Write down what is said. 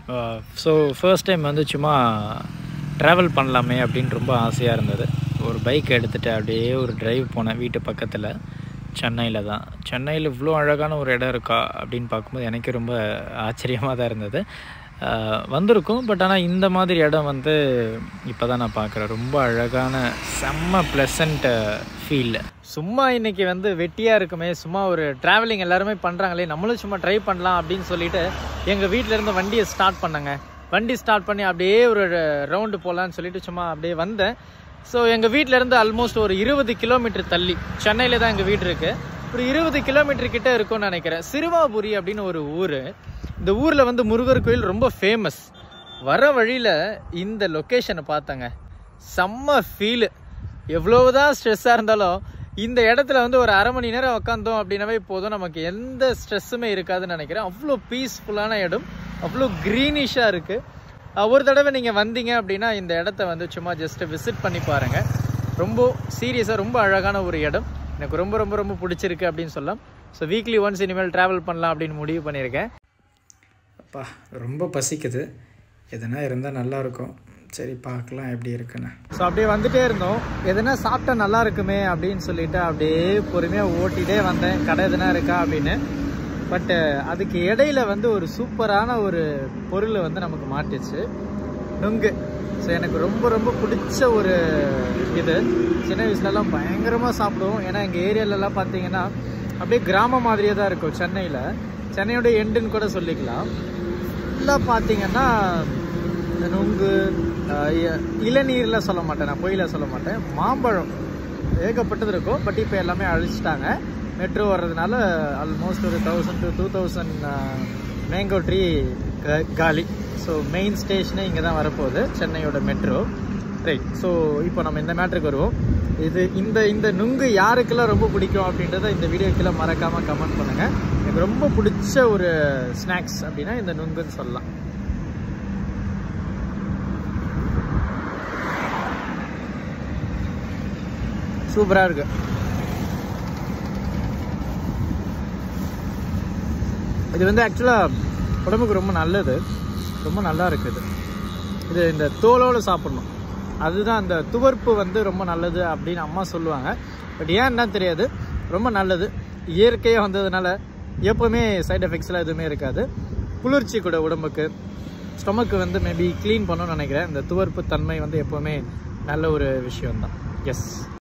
so first time வந்து சும்மா travel பண்ணலாமே அப்படின்னு ரொம்ப ஆசையாக இருந்தது ஒரு பைக் எடுத்துகிட்டு அப்படியே ஒரு டிரைவ் போனேன் வீட்டு பக்கத்தில் சென்னையில் தான் சென்னையில் இவ்வளோ அழகான ஒரு இடம் இருக்கா அப்படின்னு பார்க்கும்போது எனக்கு ரொம்ப ஆச்சரியமாக தான் இருந்தது ஆஹ் வந்திருக்கும் பட் ஆனால் இந்த மாதிரி இடம் வந்து இப்போ தான் நான் பார்க்குறேன் ரொம்ப அழகான செம்ம ப்ளசண்ட் ஃபீல் சும்மா இன்னைக்கு வந்து வெட்டியாக இருக்குமே சும்மா ஒரு ட்ராவலிங் எல்லாருமே பண்ணுறாங்களே நம்மளும் சும்மா ட்ரை பண்ணலாம் அப்படின்னு சொல்லிட்டு எங்கள் வீட்டில் இருந்து வண்டியை ஸ்டார்ட் பண்ணேங்க வண்டி ஸ்டார்ட் பண்ணி அப்படியே ஒரு ரவுண்டு போகலான்னு சொல்லிட்டு சும்மா அப்படியே வந்தேன் ஸோ எங்கள் வீட்டிலேருந்து ஆல்மோஸ்ட் ஒரு இருபது கிலோமீட்டர் தள்ளி சென்னையில் தான் எங்கள் வீடு இருக்குது ஒரு இருபது கிலோமீட்டர் கிட்ட இருக்கும்னு நினைக்கிறேன் சிறுவாபுரி அப்படின்னு ஒரு ஊர் இந்த ஊரில் வந்து முருகர் கோயில் ரொம்ப ஃபேமஸ் வர வழியில் இந்த லொக்கேஷனை பார்த்தேங்க செம்ம ஃபீலு எவ்வளவுதான் ஸ்ட்ரெஸ்ஸாக இருந்தாலும் இந்த இடத்துல வந்து ஒரு அரை மணி நேரம் உக்காந்தோம் அப்படின்னாவே போதும் நமக்கு எந்த ஸ்ட்ரெஸ்ஸுமே இருக்காதுன்னு நினைக்கிறேன் அவ்வளோ பீஸ்ஃபுல்லான இடம் அவ்வளோ க்ரீனிஷாக இருக்குது ஒரு தடவை நீங்கள் வந்தீங்க அப்படின்னா இந்த இடத்த வந்து சும்மா ஜஸ்ட் விசிட் பண்ணி பாருங்கள் ரொம்ப சீரியஸாக ரொம்ப அழகான ஒரு இடம் எனக்கு ரொம்ப ரொம்ப ரொம்ப பிடிச்சிருக்கு அப்படின்னு சொல்லலாம் ஸோ வீக்லி ஒன்ஸ் இனிமேல் ட்ராவல் பண்ணலாம் அப்படின்னு முடிவு பண்ணியிருக்கேன் அப்பா ரொம்ப பசிக்குது எதுனா இருந்தால் நல்லாயிருக்கும் சரி பார்க்கலாம் எப்படி இருக்குன்னு ஸோ அப்படியே வந்துட்டே இருந்தோம் எதுனா சாப்பிட்டா நல்லா இருக்குமே அப்படின்னு சொல்லிட்டு அப்படியே பொறுமையாக ஓட்டிகிட்டே வந்தேன் கடை எதுனா இருக்கா அப்படின்னு பட்டு அதுக்கு இடையில வந்து ஒரு சூப்பரான ஒரு பொருள் வந்து நமக்கு மாட்டுச்சு நுங்கு ஸோ எனக்கு ரொம்ப ரொம்ப பிடிச்ச ஒரு இது சின்ன வயசுலலாம் பயங்கரமாக சாப்பிடுவோம் ஏன்னா எங்கள் ஏரியாலலாம் பார்த்தீங்கன்னா அப்படியே கிராமம் மாதிரியே தான் இருக்கும் சென்னையில் சென்னையோட எண்டுன்னு கூட சொல்லிக்கலாம் ஃபுல்லாக பார்த்தீங்கன்னா இந்த நுங்கு ஆஹ் இ- இளநீர்ல சொல்ல மாட்டேன் நான் பொயில சொல்ல மாட்டேன் மாம்பழம் ஏகப்பட்டது இருக்கும் பட் இப்போ எல்லாமே அழிச்சிட்டாங்க மெட்ரோ வர்றதுனால ஆல்மோஸ்ட் ஒரு thousand to two thousand mango tree காலி ஸோ மெயின் ஸ்டேஷனே இங்கே தான் வரப்போகுது சென்னையோட மெட்ரோ ரைட் ஸோ இப்போ நம்ம இந்த மேட்ருக்கு வருவோம் இது இந்த இந்த நுங்கு யாருக்கெல்லாம் ரொம்ப பிடிக்கும் அப்படின்றத இந்த வீடியோக்கெல்லாம் மறக்காமல் கமெண்ட் பண்ணுங்கள் எனக்கு ரொம்ப பிடிச்ச ஒரு ஸ்நாக்ஸ் அப்படின்னா இந்த நுங்குன்னு சொல்லலாம் சூப்பராக இருக்கு இது வந்து ஆக்சுவலாக உடம்புக்கு ரொம்ப நல்லது ரொம்ப நல்லா இருக்குது இது இந்த தோலோடு சாப்பிடணும் அதுதான் அந்த துவர்ப்பு வந்து ரொம்ப நல்லது அப்படின்னு அம்மா சொல்லுவாங்க பட் ஏன்னா தெரியாது ரொம்ப நல்லது இயற்கையாக வந்ததுனால எப்போவுமே சைடு எஃபெக்ட்ஸ்லாம் எதுவுமே இருக்காது குளிர்ச்சி கூட உடம்புக்கு ஸ்டொமக்கு வந்து மேபி க்ளீன் பண்ணணும்னு நினைக்கிறேன் இந்த துவர்ப்பு தன்மை வந்து எப்போவுமே நல்ல ஒரு விஷயம்தான் எஸ்